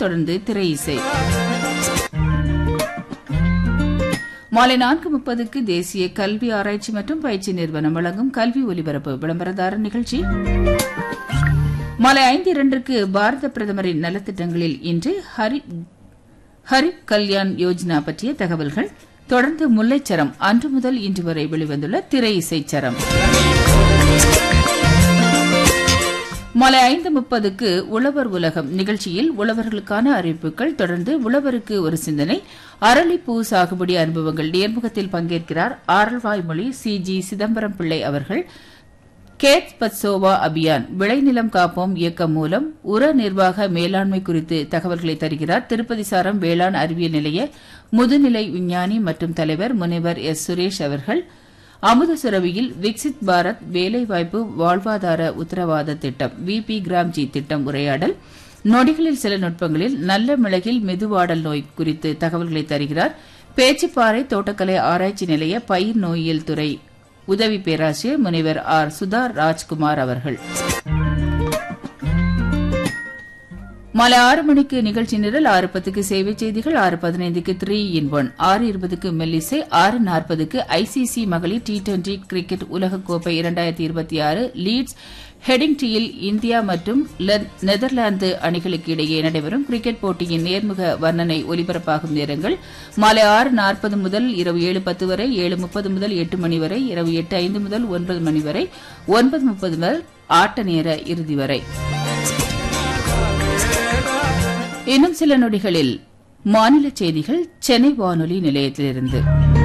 தொடர்ந்து திரை இசை மாலை நான்கு முப்பதுக்கு தேசிய கல்வி ஆராய்ச்சி மற்றும் பயிற்சி நிறுவனம் வழங்கும் கல்வி ஒலிபரப்பு விளம்பரதாரர் நிகழ்ச்சி மாலை ஐந்து இரண்டுக்கு பாரத பிரதமரின் நலத்திட்டங்களில் இன்று ஹரி ஹரிப் கல்யாண் யோஜனா பற்றிய தகவல்கள் தொடர்ந்து முல்லைச்சரம் அன்று முதல் இன்று வரை வெளிவந்துள்ள திரை இசைச்சரம் மாலை ஐந்து முப்பதுக்கு உழவர் உலகம் நிகழ்ச்சியில் உழவர்களுக்கான அறிவிப்புகள் தொடர்ந்து உழவருக்கு ஒரு சிந்தனை அரளிப்பூ சாகுபடி அனுபவங்கள் நேர்முகத்தில் பங்கேற்கிறார் ஆரல்வாய்மொழி சி ஜி சிதம்பரம் பிள்ளை அவர்கள் கேத் பத்சோவா அபியான் விளைநிலம் காப்போம் இயக்கம் மூலம் உர நிர்வாக மேலாண்மை குறித்து தகவல்களை தருகிறார் திருப்பதி சாரம் வேளாண் அறிவியல் நிலைய முதுநிலை விஞ்ஞானி மற்றும் தலைவர் முனைவர் எஸ் சுரேஷ் அவர்கள் அமுதசுரவியில் விக்சித் பாரத் வேலைவாய்ப்பு வாழ்வாதார உத்தரவாத திட்டம் விபி கிராம்ஜி திட்டம் உரையாடல் நொடிகளில் சில நுட்பங்களில் நல்ல மிளகில் மெதுவாடல் நோய் குறித்து தகவல்களை தருகிறார் பேச்சுப்பாறை தோட்டக்கலை ஆராய்ச்சி நிலைய பயிர் நோயியல் துறை உதவி பேராசிரியர் முனைவர் ஆர் சுதா ராஜ்குமார் அவர்கள் மாலை ஆறு மணிக்கு நிகழ்ச்சி நிரல் ஆறு பத்துக்கு சேவை செய்திகள் ஆறு பதினைந்துக்கு த்ரீ இன் ஒன் ஆறு இருபதுக்கு மெல்லிசை ஆறு நாற்பதுக்கு ஐசிசி மகளிர் டி டுவெண்டி கிரிக்கெட் உலகக்கோப்பை இரண்டாயிரத்தி இருபத்தி ஆறு லீட்ஸ் ஹெடிங்டியில் இந்தியா மற்றும் நெதர்லாந்து அணிகளுக்கு இடையே நடைபெறும் கிரிக்கெட் போட்டியின் நேர்முக வர்ணனை ஒலிபரப்பாகும் நேரங்கள் மாலை ஆறு நாற்பது முதல் இரவு ஏழு பத்து வரை ஏழு முப்பது முதல் எட்டு மணி வரை இரவு எட்டு ஐந்து முதல் ஒன்பது மணி வரை ஒன்பது முப்பது முதல் ஆட்ட நேர இறுதி வரை இன்னும் சில நொடிகளில் மாநில செய்திகள் சென்னை வானொலி நிலையத்திலிருந்து